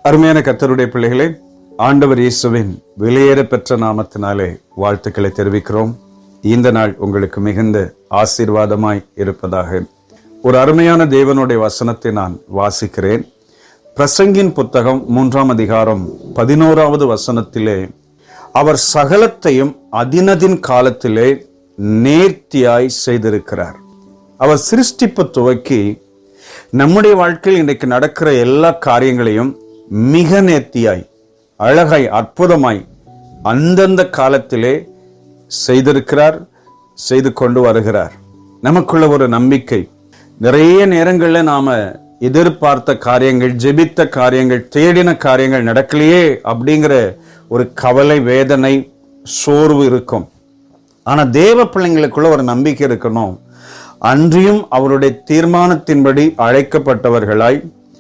அருமையான கத்தருடைய பிள்ளைகளே ஆண்டவர் இயேசுவின் வெளியேற பெற்ற நாமத்தினாலே வாழ்த்துக்களை தெரிவிக்கிறோம் இந்த நாள் உங்களுக்கு மிகுந்த ஆசீர்வாதமாய் இருப்பதாக ஒரு அருமையான தேவனுடைய வசனத்தை நான் வாசிக்கிறேன் பிரசங்கின் புத்தகம் மூன்றாம் அதிகாரம் பதினோராவது வசனத்திலே அவர் சகலத்தையும் அதினதின் காலத்திலே நேர்த்தியாய் செய்திருக்கிறார் அவர் சிருஷ்டிப்பு துவக்கி நம்முடைய வாழ்க்கையில் இன்றைக்கு நடக்கிற எல்லா காரியங்களையும் மிக நேர்த்தியாய் அழகாய் அற்புதமாய் அந்தந்த காலத்திலே செய்திருக்கிறார் செய்து கொண்டு வருகிறார் நமக்குள்ள ஒரு நம்பிக்கை நிறைய நேரங்களில் நாம எதிர்பார்த்த காரியங்கள் ஜெபித்த காரியங்கள் தேடின காரியங்கள் நடக்கலையே அப்படிங்கிற ஒரு கவலை வேதனை சோர்வு இருக்கும் ஆனா தேவ பிள்ளைங்களுக்குள்ள ஒரு நம்பிக்கை இருக்கணும் அன்றியும் அவருடைய தீர்மானத்தின்படி அழைக்கப்பட்டவர்களாய்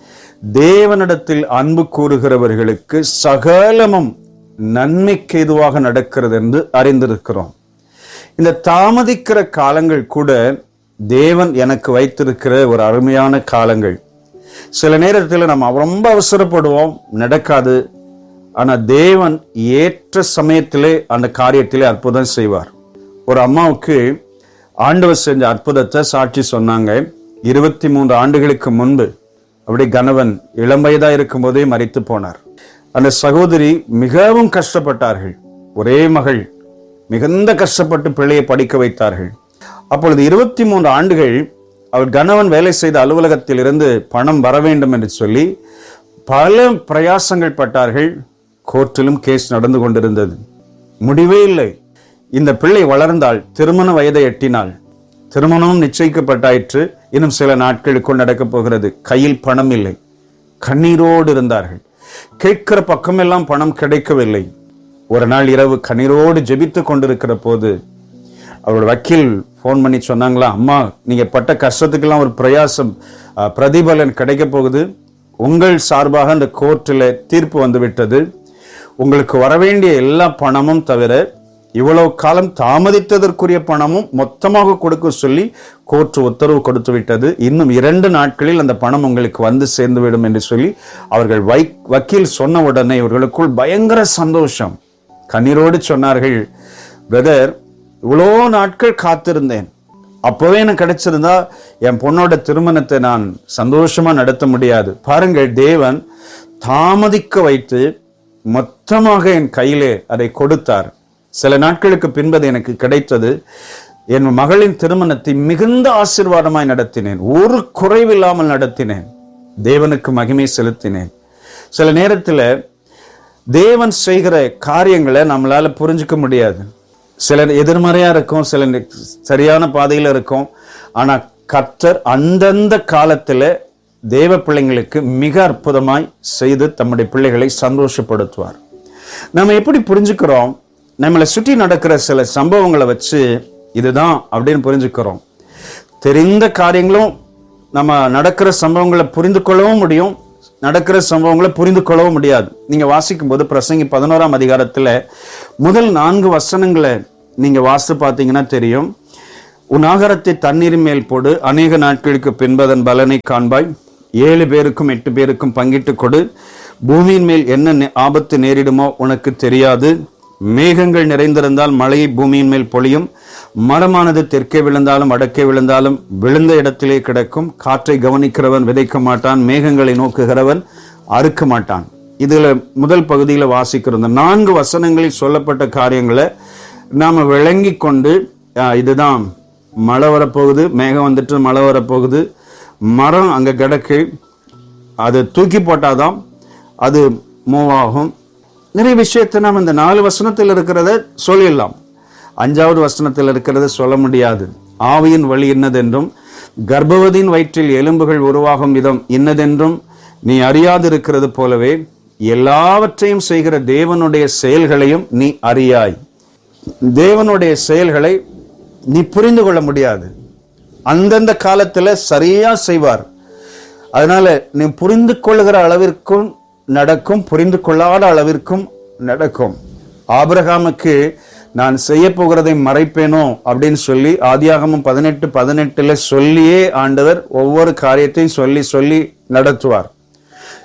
தேவனிடத்தில் அன்பு கூறுகிறவர்களுக்கு சகலமும் நன்மைக்கு எதுவாக நடக்கிறது என்று அறிந்திருக்கிறோம் இந்த தாமதிக்கிற காலங்கள் கூட தேவன் எனக்கு வைத்திருக்கிற ஒரு அருமையான காலங்கள் சில நேரத்தில் நம்ம ரொம்ப அவசரப்படுவோம் நடக்காது ஆனா தேவன் ஏற்ற சமயத்திலே அந்த காரியத்திலே அற்புதம் செய்வார் ஒரு அம்மாவுக்கு ஆண்டவர் செஞ்ச அற்புதத்தை சாட்சி சொன்னாங்க இருபத்தி மூன்று ஆண்டுகளுக்கு முன்பு அப்படி கணவன் இளம் வயதா இருக்கும் போதே மறித்து போனார் அந்த சகோதரி மிகவும் கஷ்டப்பட்டார்கள் ஒரே மகள் மிகுந்த கஷ்டப்பட்டு பிள்ளையை படிக்க வைத்தார்கள் அப்பொழுது இருபத்தி மூன்று ஆண்டுகள் அவர் கணவன் வேலை செய்த அலுவலகத்தில் இருந்து பணம் வர வேண்டும் என்று சொல்லி பல பிரயாசங்கள் பட்டார்கள் கோர்ட்டிலும் கேஸ் நடந்து கொண்டிருந்தது முடிவே இல்லை இந்த பிள்ளை வளர்ந்தால் திருமண வயதை எட்டினாள் திருமணமும் நிச்சயிக்கப்பட்டாயிற்று இன்னும் சில நாட்களுக்குள் நடக்கப் போகிறது கையில் பணம் இல்லை கண்ணீரோடு இருந்தார்கள் கேட்கிற பக்கமெல்லாம் பணம் கிடைக்கவில்லை ஒரு நாள் இரவு கண்ணீரோடு ஜெபித்து கொண்டிருக்கிற போது அவரோட வக்கீல் ஃபோன் பண்ணி சொன்னாங்களா அம்மா நீங்க பட்ட கஷ்டத்துக்கெல்லாம் ஒரு பிரயாசம் அஹ், பிரதிபலன் கிடைக்க போகுது உங்கள் சார்பாக அந்த கோர்ட்டில் தீர்ப்பு வந்து விட்டது உங்களுக்கு வரவேண்டிய எல்லா பணமும் தவிர இவ்வளவு காலம் தாமதித்ததற்குரிய பணமும் மொத்தமாக கொடுக்க சொல்லி கோர்ட் உத்தரவு கொடுத்து விட்டது இன்னும் இரண்டு நாட்களில் அந்த பணம் உங்களுக்கு வந்து சேர்ந்துவிடும் என்று சொல்லி அவர்கள் வை வக்கீல் சொன்ன உடனே இவர்களுக்குள் பயங்கர சந்தோஷம் கண்ணீரோடு சொன்னார்கள் பிரதர் இவ்வளோ நாட்கள் காத்திருந்தேன் அப்பவே எனக்கு கிடைச்சிருந்தா என் பொண்ணோட திருமணத்தை நான் சந்தோஷமா நடத்த முடியாது பாருங்கள் தேவன் தாமதிக்க வைத்து மொத்தமாக என் கையிலே அதை கொடுத்தார் சில நாட்களுக்கு பின்பது எனக்கு கிடைத்தது என் மகளின் திருமணத்தை மிகுந்த ஆசீர்வாதமாய் நடத்தினேன் ஒரு குறைவில்லாமல் நடத்தினேன் தேவனுக்கு மகிமை செலுத்தினேன் சில நேரத்தில் தேவன் செய்கிற காரியங்களை நம்மளால புரிஞ்சுக்க முடியாது சிலர் எதிர்மறையா இருக்கும் சில நி- சரியான பாதையில இருக்கும் ஆனா கர்த்தர் அந்தந்த காலத்துல தேவ பிள்ளைங்களுக்கு மிக அற்புதமாய் செய்து தம்முடைய பிள்ளைகளை சந்தோஷப்படுத்துவார் நம்ம எப்படி புரிஞ்சுக்கிறோம் நம்மளை சுற்றி நடக்கிற சில சம்பவங்களை வச்சு இதுதான் அப்படின்னு புரிஞ்சுக்கிறோம் தெரிந்த காரியங்களும் நம்ம நடக்கிற சம்பவங்களை புரிந்து கொள்ளவும் முடியும் நடக்கிற சம்பவங்களை புரிந்து கொள்ளவும் முடியாது நீங்க வாசிக்கும் போது பிரசங்கி பதினோராம் அதிகாரத்துல முதல் நான்கு வசனங்களை நீங்க வாசித்து பார்த்தீங்கன்னா தெரியும் உன் ஆகாரத்தை தண்ணீரின் மேல் போடு அநேக நாட்களுக்கு பின்பு அதன் பலனை காண்பாய் ஏழு பேருக்கும் எட்டு பேருக்கும் பங்கிட்டு கொடு பூமியின் மேல் என்ன நே- ஆபத்து நேரிடுமோ உனக்கு தெரியாது மேகங்கள் நிறைந்திருந்தால் மழையை பூமியின் மேல் பொழியும் மரமானது தெற்கே விழுந்தாலும் வடக்கே விழுந்தாலும் விழுந்த இடத்திலே கிடக்கும் காற்றை கவனிக்கிறவன் விதைக்க மாட்டான் மேகங்களை நோக்குகிறவன் அறுக்க மாட்டான் இதுல முதல் பகுதியில வாசிக்கிற இந்த நான்கு வசனங்களில் சொல்லப்பட்ட காரியங்களை நாம விளங்கி கொண்டு ஆ, இதுதான் மழை வரப்போகுது மேகம் வந்துட்டு மழை வரப்போகுது மரம் அங்க கிடக்கு அது தூக்கி போட்டாதான் அது மூவ் ஆகும் நிறைய விஷயத்தை நாம் இந்த நாலு வசனத்தில் இருக்கிறத சொல்லிடலாம் அஞ்சாவது வசனத்தில் இருக்கிறத சொல்ல முடியாது ஆவியின் வழி இன்னதென்றும் கர்ப்பவதியின் வயிற்றில் எலும்புகள் உருவாகும் விதம் இன்னதென்றும் நீ அறியாதிருக்கிறது போலவே எல்லாவற்றையும் செய்கிற தேவனுடைய செயல்களையும் நீ அறியாய் தேவனுடைய செயல்களை நீ புரிந்து கொள்ள முடியாது அந்தந்த காலத்துல சரியா செய்வார் அதனால நீ புரிந்து கொள்ளுகிற அளவிற்கும் நடக்கும் புரிந்து கொள்ளாத அளவிற்கும் நடக்கும் ஆபிரகாமுக்கு நான் செய்ய போகிறதை மறைப்பேனோ அப்படின்னு சொல்லி ஆதியாகமம் பதினெட்டு பதினெட்டுல சொல்லியே ஆண்டவர் ஒவ்வொரு காரியத்தையும் சொல்லி சொல்லி நடத்துவார்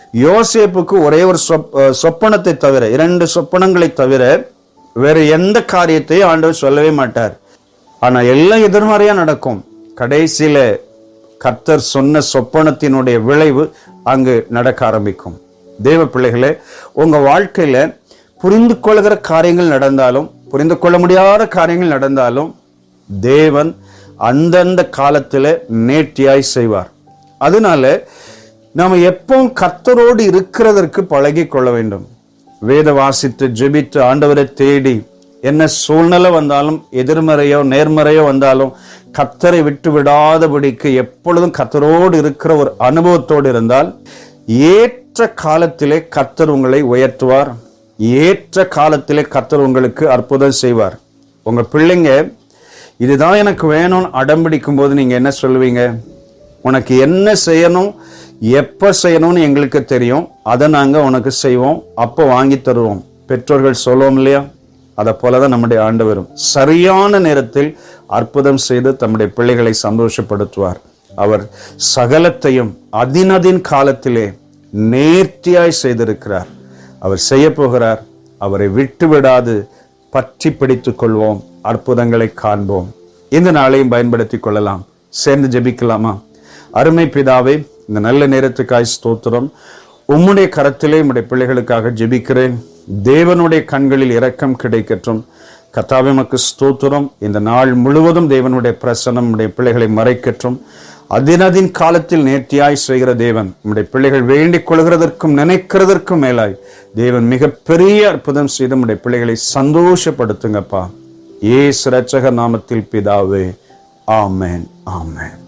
யோசேப்புக்கு ஒரே ஒரு சொப்- அஹ் சொப்பனத்தை தவிர இரண்டு சொப்பனங்களை தவிர வேற எந்த காரியத்தையும் ஆண்டவர் சொல்லவே மாட்டார் ஆனா எல்லாம் எதிர்மறையா நடக்கும் கடைசியில கர்த்தர் சொன்ன சொப்பனத்தினுடைய விளைவு அங்கு நடக்க ஆரம்பிக்கும் தேவ பிள்ளைகளே உங்க வாழ்க்கையில புரிந்து கொள்கிற காரியங்கள் நடந்தாலும் புரிந்து கொள்ள முடியாத காரியங்கள் நடந்தாலும் தேவன் அந்தந்த காலத்துல நேர்த்தியாய் செய்வார் அதனால நாம எப்பவும் கர்த்தரோடு இருக்கிறதற்கு பழகி கொள்ள வேண்டும் வேத வாசித்து ஜெபித்து ஆண்டவரை தேடி என்ன சூழ்நிலை வந்தாலும் எதிர்மறையோ நேர்மறையோ வந்தாலும் கர்த்தரை விட்டு விடாதபடிக்கு எப்பொழுதும் கர்த்தரோடு இருக்கிற ஒரு அனுபவத்தோடு இருந்தால் ஏற்ற காலத்திலே கர்த்தர் உங்களை உயர்த்துவார் ஏற்ற காலத்திலே கர்த்தர் உங்களுக்கு அற்புதம் செய்வார் உங்க பிள்ளைங்க இதுதான் எனக்கு வேணும்னு அடம்பிடிக்கும் போது நீங்க என்ன சொல்லுவீங்க உனக்கு என்ன செய்யணும் எப்ப செய்யணும்னு எங்களுக்கு தெரியும் அதை நாங்க உனக்கு செய்வோம் அப்போ வாங்கி தருவோம் பெற்றோர்கள் சொல்லுவோம் இல்லையா அதை போலதான் நம்முடைய ஆண்டவரும் சரியான நேரத்தில் அற்புதம் செய்து தம்முடைய பிள்ளைகளை சந்தோஷப்படுத்துவார் அவர் சகலத்தையும் அதினதின் காலத்திலே நேர்த்தியாய் செய்திருக்கிறார் அவர் செய்ய போகிறார் அவரை விட்டு விடாது பற்றி பிடித்துக் கொள்வோம் அற்புதங்களை காண்போம் இந்த நாளையும் பயன்படுத்திக் கொள்ளலாம் சேர்ந்து ஜெபிக்கலாமா அருமை பிதாவே இந்த நல்ல நேரத்துக்காய் ஸ்தோத்திரம் உம்முடைய கரத்திலே உம்முடைய பிள்ளைகளுக்காக ஜெபிக்கிறேன் தேவனுடைய கண்களில் இரக்கம் கிடைக்கட்டும் கத்தாவே மக்கு ஸ்தோத்திரம் இந்த நாள் முழுவதும் தேவனுடைய பிரசனம் உடைய பிள்ளைகளை மறைக்கட்டும் அதினதின் காலத்தில் நேர்த்தியாய் செய்கிற தேவன் உம்முடைய பிள்ளைகள் வேண்டிக் கொள்கிறதற்கும் நினைக்கிறதற்கும் மேலாய் தேவன் மிகப்பெரிய அற்புதம் செய்து உம்முடைய பிள்ளைகளை சந்தோஷப்படுத்துங்கப்பா ஏசு ரட்சக நாமத்தில் பிதாவே ஆமென் ஆமென்